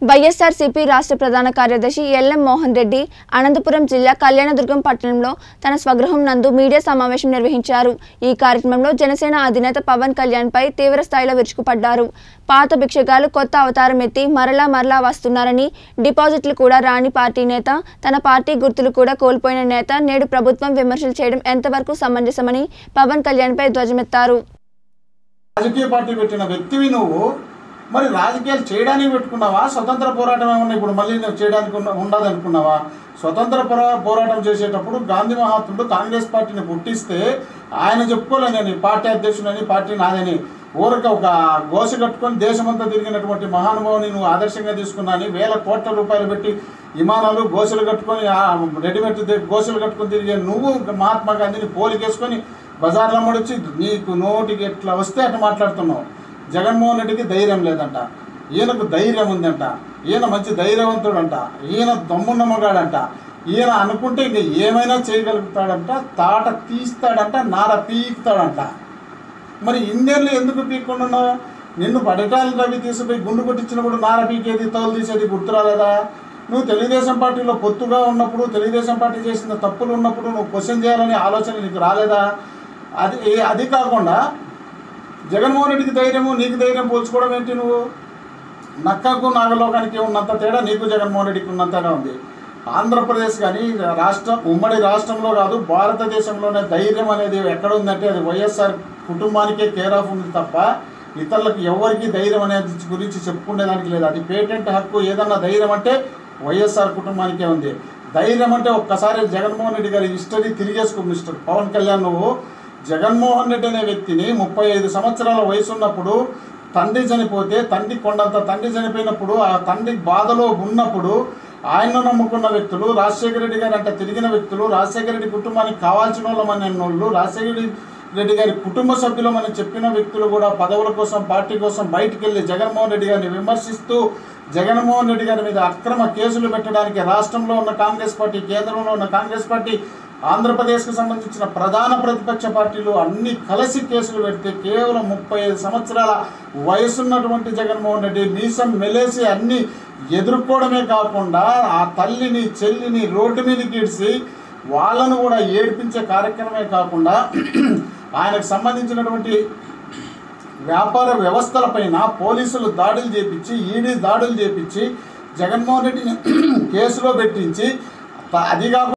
వైఎస్ఆర్సీపీ రాష్ట్ర ప్రధాన కార్యదర్శి ఎల్ఎం మోహన్ రెడ్డి అనంతపురం జిల్లా కళ్యాణదుర్గం పట్టణంలో తన స్వగృహం నందు మీడియా సమావేశం నిర్వహించారు ఈ కార్యక్రమంలో జనసేన అధినేత పవన్ కళ్యాణ్ పై తీవ్ర స్థాయిలో విరుచుకుపడ్డారు పాత భిక్షగాలు కొత్త అవతారం ఎత్తి మరలా మరలా వస్తున్నారని డిపాజిట్లు కూడా రాని పార్టీ నేత తన పార్టీ గుర్తులు కూడా కోల్పోయిన నేత నేడు ప్రభుత్వం విమర్శలు చేయడం ఎంతవరకు సమంజసమని పవన్ కళ్యాణ్ పై ధ్వజమెత్తారు రాజకీయ పార్టీ పెట్టిన వ్యక్తివి నువ్వు మరి రాజకీయాలు చేయడానికి పెట్టుకున్నావా స్వతంత్ర పోరాటం ఏమన్నా ఇప్పుడు మళ్ళీ నువ్వు చేయడానికి ఉన్న- ఉండదు అనుకున్నావా స్వతంత్ర పోరా పోరాటం చేసేటప్పుడు గాంధీ మహాత్ముడు కాంగ్రెస్ పార్టీని పుట్టిస్తే ఆయన చెప్పుకోలే నేను ఈ పార్టీ అధ్యక్షుడని పార్టీ నాదని ఊరక ఒక గోస కట్టుకొని దేశమంతా తిరిగినటువంటి మహానుభావుని నువ్వు ఆదర్శంగా తీసుకున్నాని వేల కోట్ల రూపాయలు పెట్టి విమానాలు గోసలు కట్టుకొని ఆ రెడీమేడ్ దే- గోసలు కట్టుకొని తిరిగే నువ్వు మహాత్మా గాంధీని పోలికేసుకొని బజార్లో అమ్మడొచ్చి నీకు నోటికి ఎట్లా వస్తే అట్లా మాట్లాడుతున్నావు జగన్మోహన్ రెడ్డికి ధైర్యం లేదంట ఈయనకు ధైర్యం ఉందంట ఈయన మంచి ధైర్యవంతుడంట ఈయన దమ్మున్న మగాడంట ఈయన అనుకుంటే ఇంక ఏమైనా చేయగలుగుతాడంట తాట తీస్తాడంట నార పీకుతాడంట మరి ఇన్నేళ్ళు ఎందుకు పీక్కుంటున్నావు నిన్ను పడటాలు రవి తీసుకుపోయి గుండు కొట్టించినప్పుడు నార పీకేది తోలు తీసేది గుర్తురాలేదా నువ్వు తెలుగుదేశం పార్టీలో పొత్తుగా ఉన్నప్పుడు తెలుగుదేశం పార్టీ చేసిన తప్పులు ఉన్నప్పుడు నువ్వు క్వశ్చన్ చేయాలనే ఆలోచన నీకు రాలేదా అది అది కాకుండా జగన్మోహన్ రెడ్డికి ధైర్యము నీకు ధైర్యం పోల్చుకోవడం ఏంటి నువ్వు నక్కకు నాగలోకానికి ఉన్నంత తేడా నీకు జగన్మోహన్ రెడ్డికి ఉన్నంతగా ఉంది ఆంధ్రప్రదేశ్ కానీ రాష్ట్రం ఉమ్మడి రాష్ట్రంలో కాదు భారతదేశంలోనే ధైర్యం అనేది ఎక్కడ ఉందంటే అది వైఎస్ఆర్ కుటుంబానికే కేర్ ఆఫ్ ఉంది తప్ప ఇతరులకు ఎవరికి ధైర్యం అనేది గురించి చెప్పుకునేదానికి లేదు అది పేటెంట్ హక్కు ఏదన్నా ధైర్యం అంటే వైఎస్ఆర్ కుటుంబానికే ఉంది ధైర్యం అంటే ఒక్కసారి జగన్మోహన్ రెడ్డి గారి హిస్టరీ తిరిగేసుకో మిస్టర్ పవన్ కళ్యాణ్ నువ్వు జగన్మోహన్ రెడ్డి అనే వ్యక్తిని ముప్పై ఐదు సంవత్సరాల వయసు ఉన్నప్పుడు తండ్రి చనిపోతే తండ్రి కొండంత తండ్రి చనిపోయినప్పుడు ఆ తండ్రి బాధలో ఉన్నప్పుడు ఆయన్ను నమ్ముకున్న వ్యక్తులు రాజశేఖర రెడ్డి గారు అంటే తిరిగిన వ్యక్తులు రాజశేఖర రెడ్డి కుటుంబానికి కావాల్సిన వాళ్ళమని వాళ్ళు రాజశేఖర రెడ్డి రెడ్డి గారి కుటుంబ సభ్యులమని చెప్పిన వ్యక్తులు కూడా పదవుల కోసం పార్టీ కోసం బయటికి వెళ్ళి జగన్మోహన్ రెడ్డి గారిని విమర్శిస్తూ జగన్మోహన్ రెడ్డి గారి మీద అక్రమ కేసులు పెట్టడానికి రాష్ట్రంలో ఉన్న కాంగ్రెస్ పార్టీ కేంద్రంలో ఉన్న కాంగ్రెస్ పార్టీ ఆంధ్రప్రదేశ్కు సంబంధించిన ప్రధాన ప్రతిపక్ష పార్టీలు అన్ని కలిసి కేసులు పెడితే కేవలం ముప్పై ఐదు సంవత్సరాల వయసున్నటువంటి జగన్మోహన్ రెడ్డి మీసం మెలేసి అన్ని ఎదుర్కోవడమే కాకుండా ఆ తల్లిని చెల్లిని రోడ్డు మీదకి ఇడిసి వాళ్ళను కూడా ఏడిపించే కార్యక్రమమే కాకుండా ఆయనకు సంబంధించినటువంటి వ్యాపార వ్యవస్థలపైన పోలీసులు దాడులు చేపించి ఈడీ దాడులు చేపించి జగన్మోహన్ రెడ్డిని కేసులో పెట్టించి అది కాకుండా